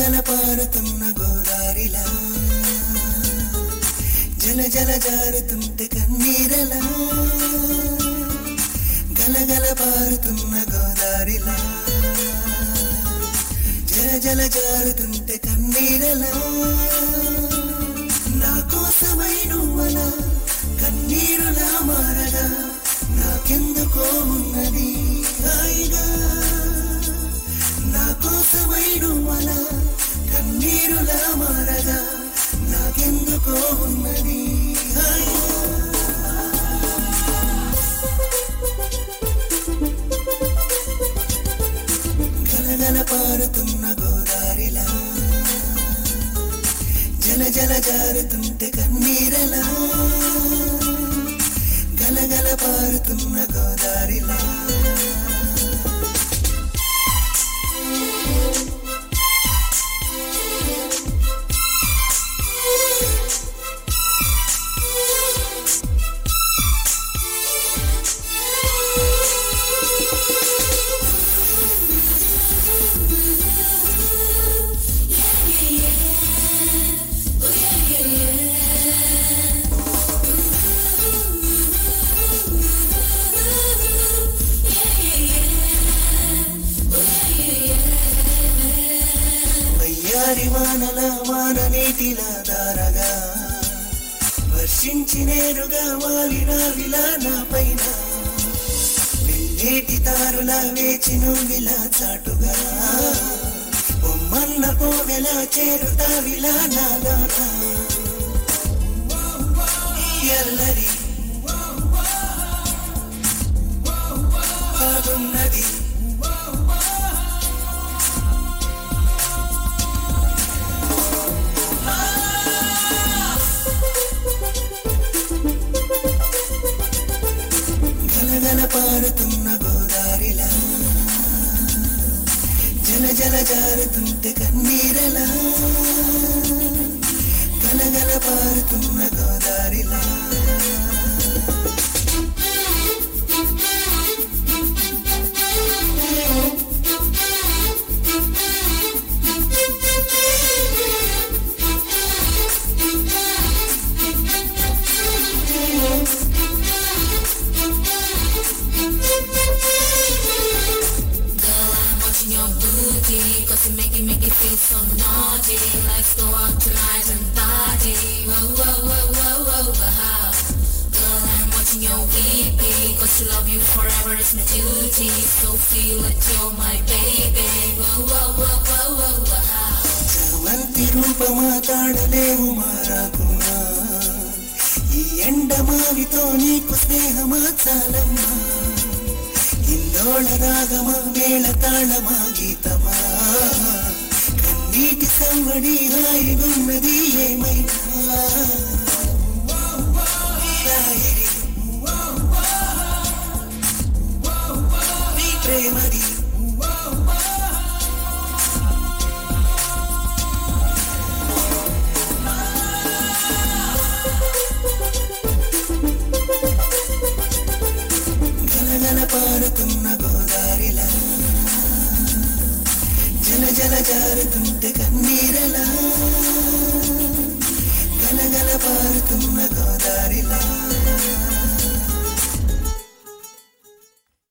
గలగల పారుతున్న గోదారిలా జల జల జారుతుంటే కన్నీరలా గలగల పారుతున్న గోదారిలా జల జల జారుతుంటే కన్నీరలా నా కోసమై నువ్వలా కన్నీరులా మారగా నాకెందుకో ఉన్నది హాయిగా నా కోసమై నువ్వలా కన్నీరులా మారగా నాకెందుకో ఉన్నది హాయిగా గలగల పారుతున్న గోదారిలా జల జల జారుతుంటే కన్నీరలా గలగల పారుతున్న గోదారిలా వయ్యారి వానల వాన నీటిలా దారగా వర్షించి నేరుగా వాలినా విలా నా పైన వెళ్ళేటి తారుల వేచి నువ్విలా చాటుగా బొమ్మన్న పోవెలా చేరుతా విలా నాలోనా ఈ అల్లరి బాగున్నది గలగల పారుతున్న గోదారిలా జల జల జారుతుంటే కన్నీరలా గలగల పారుతున్న గోదారిలా Girl, I'm watching your booty Cause you make it, make it feel so naughty Let's go out tonight and party Whoa, whoa, whoa, whoa, whoa, wow Girl, I'm watching your weepy Cause to love you forever is my duty So feel it, you're my baby Whoa, whoa, whoa, whoa, whoa, wow చామంతి రూపమా తాడలేవు మారాకుమా ఈ ఎండ మావితో నీకు స్నేహమా చాలమ్మా ఇందోళ రాగమా వేళ తాళమా గీతమా కన్నీటి సంవడి హాయిగున్నది ఏమైనా రాయరి నీ ప్రేమది గలగల పారుతున్న గోదారిలా జల జల జారుతుంటే కన్నీరలా గలగల పారుతున్న గోదారిలా